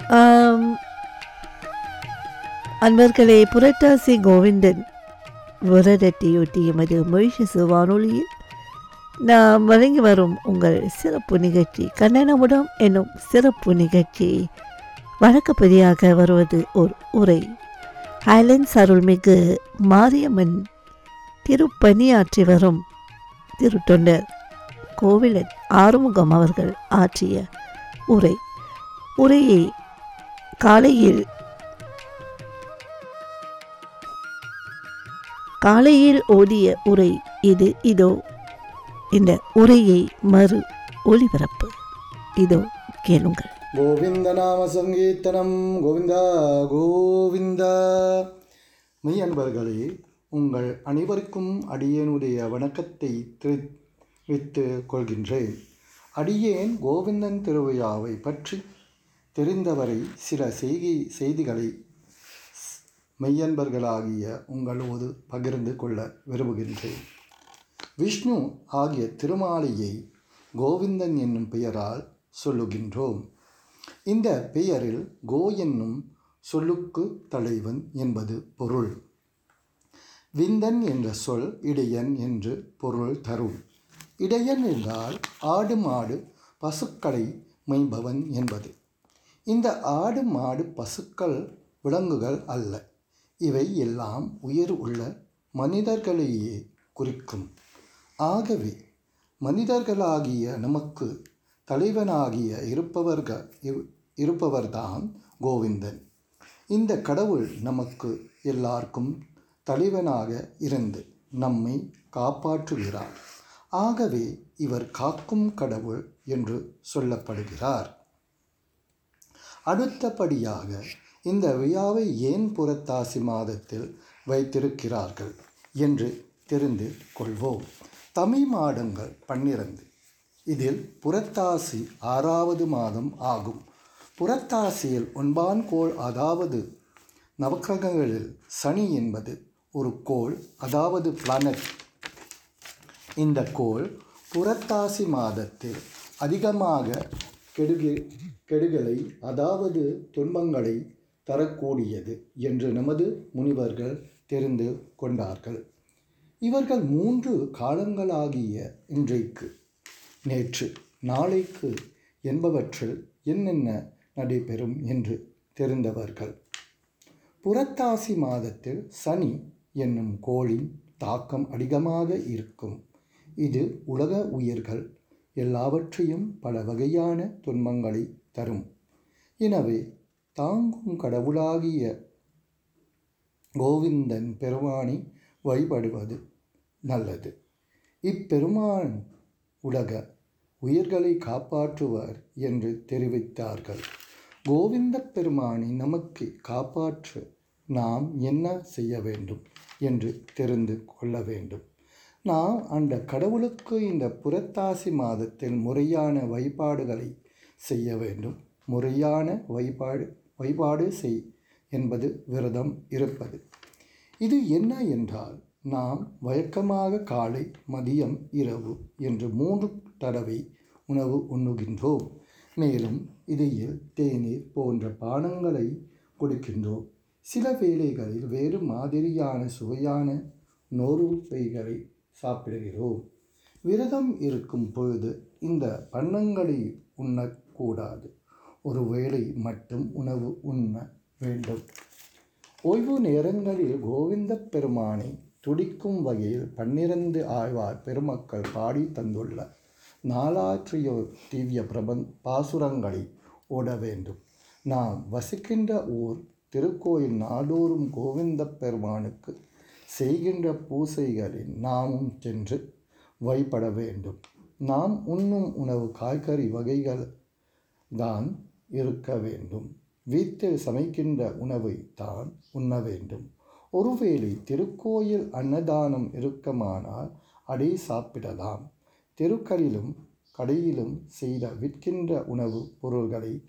ஆம், அன்பர்களே புரட்டாசி கோவிந்தன் விரதத்தையொட்டி எமது மொழிஷசு வானொலியில் நாம் வழங்கி வரும் உங்கள் சிறப்பு நிகழ்ச்சி கண்ணனமுடம் என்னும் சிறப்பு நிகழ்ச்சி வழக்கப்படியாக வருவது ஒரு உரை ஹைலண்ட்ஸ் அருள்மிகு மாரியம்மன் திருப்பணியாற்றி வரும் திருத்தொண்டர் கோவிலன் ஆறுமுகம் அவர்கள் ஆற்றிய உரை உரையை காலையில் காலையில் ஓடிய உரை இது இதோ இந்த உரையை மறு ஒளிபரப்பு இதோ கேளுங்கள் கோவிந்தநாம சங்கீர்த்தனம் கோவிந்தா கோவிந்தா மெய் அன்பர்களே உங்கள் அனைவருக்கும் அடியேனுடைய வணக்கத்தை தெரிவித்துக் கொள்கின்றேன் அடியேன் கோவிந்தன் திருவிழாவை பற்றி தெரிந்தவரை சில செய்தி செய்திகளை மெய்யன்பர்களாகிய உங்களோடு பகிர்ந்து கொள்ள விரும்புகின்றேன் விஷ்ணு ஆகிய திருமாலையை கோவிந்தன் என்னும் பெயரால் சொல்லுகின்றோம் இந்த பெயரில் கோ என்னும் சொல்லுக்கு தலைவன் என்பது பொருள் விந்தன் என்ற சொல் இடையன் என்று பொருள் தரும் இடையன் என்றால் ஆடு மாடு பசுக்களை மெய்பவன் என்பது இந்த ஆடு மாடு பசுக்கள் விலங்குகள் அல்ல இவை எல்லாம் உயிர் உள்ள மனிதர்களையே குறிக்கும் ஆகவே மனிதர்களாகிய நமக்கு தலைவனாகிய இருப்பவர்கள் இவ்- இருப்பவர்தான் கோவிந்தன் இந்த கடவுள் நமக்கு எல்லாருக்கும் தலைவனாக இருந்து நம்மை காப்பாற்றுகிறார் ஆகவே இவர் காக்கும் கடவுள் என்று சொல்லப்படுகிறார் அடுத்தபடியாக இந்த விழாவை ஏன் புறத்தாசி மாதத்தில் வைத்திருக்கிறார்கள் என்று தெரிந்து கொள்வோம் தமிழ் மாதங்கள் பன்னிரண்டு இதில் புறத்தாசி ஆறாவது மாதம் ஆகும் புறத்தாசியில் ஒன்பான் கோள் அதாவது நவக்கிரகங்களில் சனி என்பது ஒரு கோள் அதாவது பிளானட் இந்த கோள் புறத்தாசி மாதத்தில் அதிகமாக கெடுகி கெடுகளை அதாவது துன்பங்களை தரக்கூடியது என்று நமது முனிவர்கள் தெரிந்து கொண்டார்கள் இவர்கள் மூன்று காலங்களாகிய இன்றைக்கு நேற்று நாளைக்கு என்பவற்றில் என்னென்ன நடைபெறும் என்று தெரிந்தவர்கள் புறத்தாசி மாதத்தில் சனி என்னும் கோளின் தாக்கம் அதிகமாக இருக்கும் இது உலக உயிர்கள் எல்லாவற்றையும் பல வகையான துன்பங்களை தரும் எனவே தாங்கும் கடவுளாகிய கோவிந்தன் பெருமானை வழிபடுவது நல்லது இப்பெருமான் உலக உயிர்களை காப்பாற்றுவார் என்று தெரிவித்தார்கள் கோவிந்த பெருமானை நமக்கு காப்பாற்ற நாம் என்ன செய்ய வேண்டும் என்று தெரிந்து கொள்ள வேண்டும் நாம் அந்த கடவுளுக்கு இந்த புறத்தாசி மாதத்தில் முறையான வழிபாடுகளை செய்ய வேண்டும் முறையான வழிபாடு வழிபாடு செய் என்பது விரதம் இருப்பது இது என்ன என்றால் நாம் வழக்கமாக காலை மதியம் இரவு என்று மூன்று தடவை உணவு உண்ணுகின்றோம் மேலும் இடையில் தேநீர் போன்ற பானங்களை கொடுக்கின்றோம் சில வேளைகளில் வேறு மாதிரியான சுவையான நோருவைகளை சாப்பிடுகிறோம் விரதம் இருக்கும் பொழுது இந்த பன்னங்களை உண்ணக்கூடாது ஒரு வேளை மட்டும் உணவு உண்ண வேண்டும் ஓய்வு நேரங்களில் கோவிந்த பெருமானை துடிக்கும் வகையில் பன்னிரண்டு ஆழ்வார் பெருமக்கள் பாடி தந்துள்ள நாலாற்றிய திவ்ய பிரபன் பாசுரங்களை ஓட வேண்டும் நாம் வசிக்கின்ற ஊர் திருக்கோயில் நாடோறும் கோவிந்த பெருமானுக்கு செய்கின்ற பூசைகளில் நாமும் சென்று வழிபட வேண்டும் நாம் உண்ணும் உணவு காய்கறி வகைகள் தான் இருக்க வேண்டும் வீட்டில் சமைக்கின்ற உணவை தான் உண்ண வேண்டும் ஒருவேளை திருக்கோயில் அன்னதானம் இருக்குமானால் அதை சாப்பிடலாம் தெருக்களிலும் கடையிலும் செய்த விற்கின்ற உணவு பொருள்களை